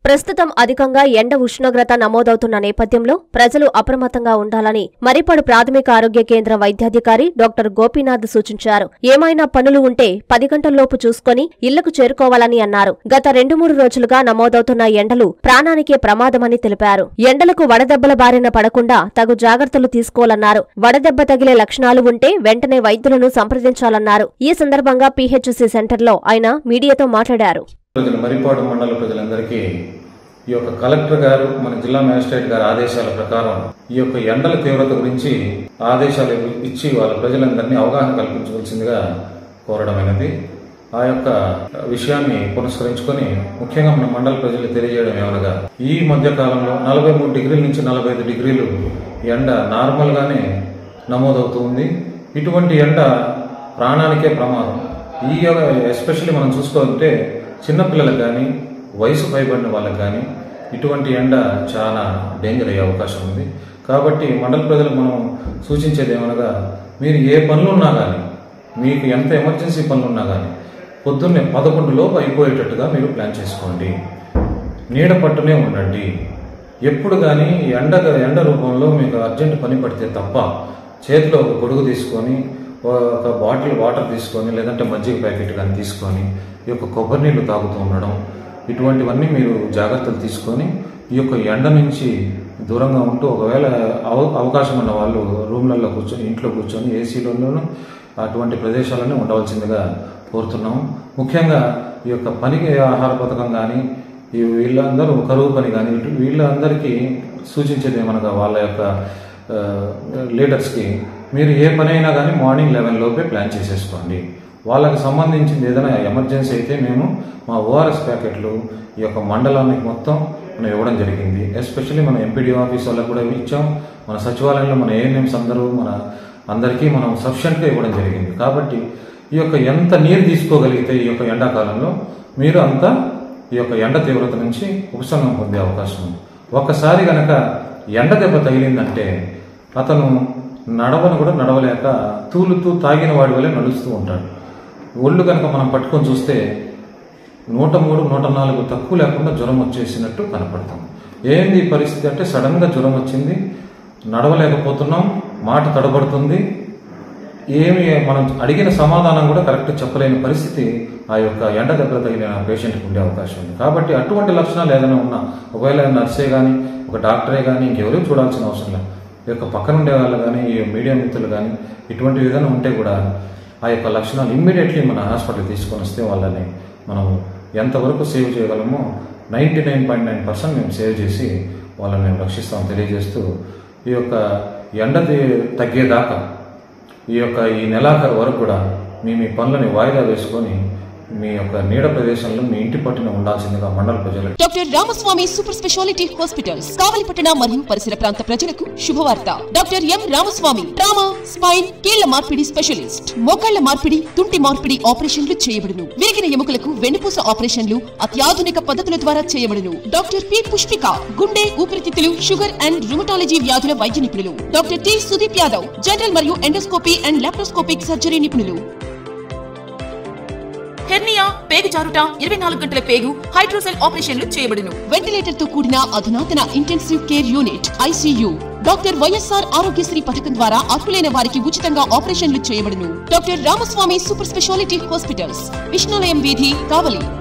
ప్రస్తుతం అధికంగా ఎండ ఉష్ణోగ్రత నమోదవుతున్న నేపథ్యంలో ప్రజలు అప్రమత్తంగా ఉండాలని మరిపడు ప్రాథమిక ఆరోగ్య కేంద్ర వైద్యాధికారి డాక్టర్ గోపీనాథ్ సూచించారు ఏమైనా పనులు ఉంటే పది గంటల్లోపు చూసుకొని ఇళ్లకు చేరుకోవాలని అన్నారు గత రెండు మూడు రోజులుగా నమోదవుతున్న ఎండలు ప్రాణానికే ప్రమాదమని తెలిపారు ఎండలకు వడదెబ్బల బారిన పడకుండా తగు జాగ్రత్తలు తీసుకోవాలన్నారు వడదెబ్బ తగిలే లక్షణాలు ఉంటే వెంటనే వైద్యులను సంప్రదించాలన్నారు ఈ సందర్భంగా పీహెచ్సీ సెంటర్లో ఆయన మీడియాతో మాట్లాడారు ప్రజలు మరిపాడు మండల ప్రజలందరికీ ఈ యొక్క కలెక్టర్ గారు మన జిల్లా మేజిస్ట్రేట్ గారి ఆదేశాల ప్రకారం ఈ యొక్క ఎండల తీవ్రత గురించి ఆదేశాలు ఇచ్చి వాళ్ళ ప్రజలందరినీ అవగాహన కల్పించవలసిందిగా కోరడమైనది ఆ యొక్క విషయాన్ని పురస్కరించుకొని ముఖ్యంగా మన మండల ప్రజలు తెలియజేయడం ఏమనగా ఈ మధ్య కాలంలో నలభై మూడు డిగ్రీల నుంచి నలభై ఐదు డిగ్రీలు ఎండ నార్మల్గానే నమోదవుతూ ఉంది ఇటువంటి ఎండ ప్రాణానికే ప్రమాదం ఈ ఎస్పెషల్లీ మనం చూసుకోవాలంటే చిన్నపిల్లలకు కానీ వయసు పైబడిన వాళ్ళకి కానీ ఇటువంటి ఎండ చాలా డేంజర్ అయ్యే అవకాశం ఉంది కాబట్టి మండల ప్రజలకు మనం సూచించేది ఏమనగా మీరు ఏ పనులు ఉన్నా కానీ మీకు ఎంత ఎమర్జెన్సీ పనులు ఉన్నా కానీ పొద్దున్నే పదకొండు లోపు అయిపోయేటట్టుగా మీరు ప్లాన్ చేసుకోండి నీడ పట్టునే ఉండండి ఎప్పుడు కానీ ఎండ ఎండ రూపంలో మీకు అర్జెంట్ పని పడితే తప్ప చేతిలో ఒక గొడుగు తీసుకొని ఒక బాటిల్ వాటర్ తీసుకొని లేదంటే మజ్జిగ ప్యాకెట్ కానీ తీసుకొని ఈ యొక్క కొబ్బరి నీళ్లు తాగుతూ ఉండడం ఇటువంటివన్నీ మీరు జాగ్రత్తలు తీసుకొని ఈ యొక్క ఎండ నుంచి దూరంగా ఉంటూ ఒకవేళ అవ అవకాశం ఉన్న వాళ్ళు రూమ్లలో కూర్చొని ఇంట్లో కూర్చొని ఏసీలోనూ అటువంటి ప్రదేశాలనే ఉండవలసిందిగా కోరుతున్నాము ముఖ్యంగా ఈ యొక్క పనికి ఆహార పథకం కానీ ఈ వీళ్ళందరూ కరువు పని కానీ ఇటు వీళ్ళందరికీ సూచించేది ఏమనగా వాళ్ళ యొక్క ఆ, లీడర్స్కి మీరు ఏ పని అయినా కానీ మార్నింగ్ లెవెన్ లోపే ప్లాన్ చేసేసుకోండి వాళ్ళకి సంబంధించింది ఏదైనా ఎమర్జెన్సీ అయితే మేము మా ఓఆర్ఎస్ ప్యాకెట్లు ఈ యొక్క మండలానికి మొత్తం మనం ఇవ్వడం జరిగింది ఎస్పెషల్లీ మన ఎంపీడీ ఆఫీస్ వాళ్ళకి కూడా ఇచ్చాం మన సచివాలయంలో మన ఏఎన్ఎంస్ అందరూ మన అందరికీ మనం సఫిషియెంట్గా ఇవ్వడం జరిగింది కాబట్టి ఈ యొక్క ఎంత నీరు తీసుకోగలిగితే ఈ యొక్క ఎండాకాలంలో మీరు అంత ఈ యొక్క ఎండ తీవ్రత నుంచి ఉపశమనం పొందే అవకాశం ఉంది ఒక్కసారి గనక ఎండ దెబ్బ తగిలిందంటే అతను నడవను కూడా నడవలేక తూలుతూ తాగిన వాడి వల్లే నడుస్తూ ఉంటాడు ఒళ్ళు కనుక మనం పట్టుకొని చూస్తే నూట మూడు నూట నాలుగు తక్కువ లేకుండా జ్వరం వచ్చేసినట్టు కనపడతాం ఏంది ఈ పరిస్థితి అంటే సడన్గా జ్వరం వచ్చింది నడవలేకపోతున్నాం మాట తడబడుతుంది ఏమి మనం అడిగిన సమాధానం కూడా కరెక్ట్ చెప్పలేని పరిస్థితి ఆ యొక్క ఎండ దెబ్బ తగిలిన పేషెంట్కి ఉండే అవకాశం ఉంది కాబట్టి అటువంటి లక్షణాలు ఏదైనా ఉన్నా ఒకవేళ నర్సే కానీ ఒక డాక్టరే కానీ ఇంకెవరూ చూడాల్సిన అవసరం లేదు ఈ యొక్క పక్కన ఉండే వాళ్ళు కానీ ఈ మీడియా మిత్రులు కానీ ఇటువంటి విధానం ఉంటే కూడా ఆ యొక్క లక్షణాలు ఇమ్మీడియట్లీ మన హాస్పిటల్ తీసుకొని వస్తే వాళ్ళని మనం ఎంతవరకు సేవ్ చేయగలమో ninety nine point nine percent మేము సేవ్ చేసి వాళ్ళని మేము రక్షిస్తాం తెలియజేస్తూ ఈ యొక్క ఎండ తి- తగ్గేదాకా ఈ యొక్క ఈ నెలాఖరు వరకు కూడా మీ మీ పనులని వాయిదా వేసుకొని మీ యొక్క నీడ ప్రదేశంలో మీ ఇంటి పట్టున ఉండాల్సిందిగా మండల ప్రజలకు doctor Ramaswamy super speciality hospitals కావలిపట్టణ మరియు పరిసర ప్రాంత ప్రజలకు శుభవార్త doctor M Ramaswamy trauma spine కీళ్ల మార్పిడి స్పెషలిస్ట్ మోకాళ్ల మార్పిడి తుంటి మార్పిడి ఆపరేషన్లు చేయబడును విరిగిన ఎముకలకు వెన్నుపూస ఆపరేషన్లు అత్యాధునిక పద్ధతుల ద్వారా చేయబడును డాక్టర్ పి పుష్పిక గుండె ఊపిరితిత్తులు షుగర్ అండ్ రుమటాలజీ వ్యాధుల వైద్య నిపుణులు doctor T Sudeep Yadav general మరియు ఎండోస్కోపీ అండ్ లాప్రోస్కోపిక్ సర్జరీ నిపుణులు హెర్నియా పేగు జారుట ఇరవై నాలుగు గంటల పేగు హైడ్రోసెల్ ఆపరేషన్లు చేయబడును వెంటిలేటర్ తో కూడిన అధునాతన intensive care unit ICU doctor YSR Aarogyasri పథకం ద్వారా అర్హులైన వారికి ఉచితంగా ఆపరేషన్లు చేయబడును doctor Ramaswamy super speciality hospitals Vishnulayam వీధి కావలి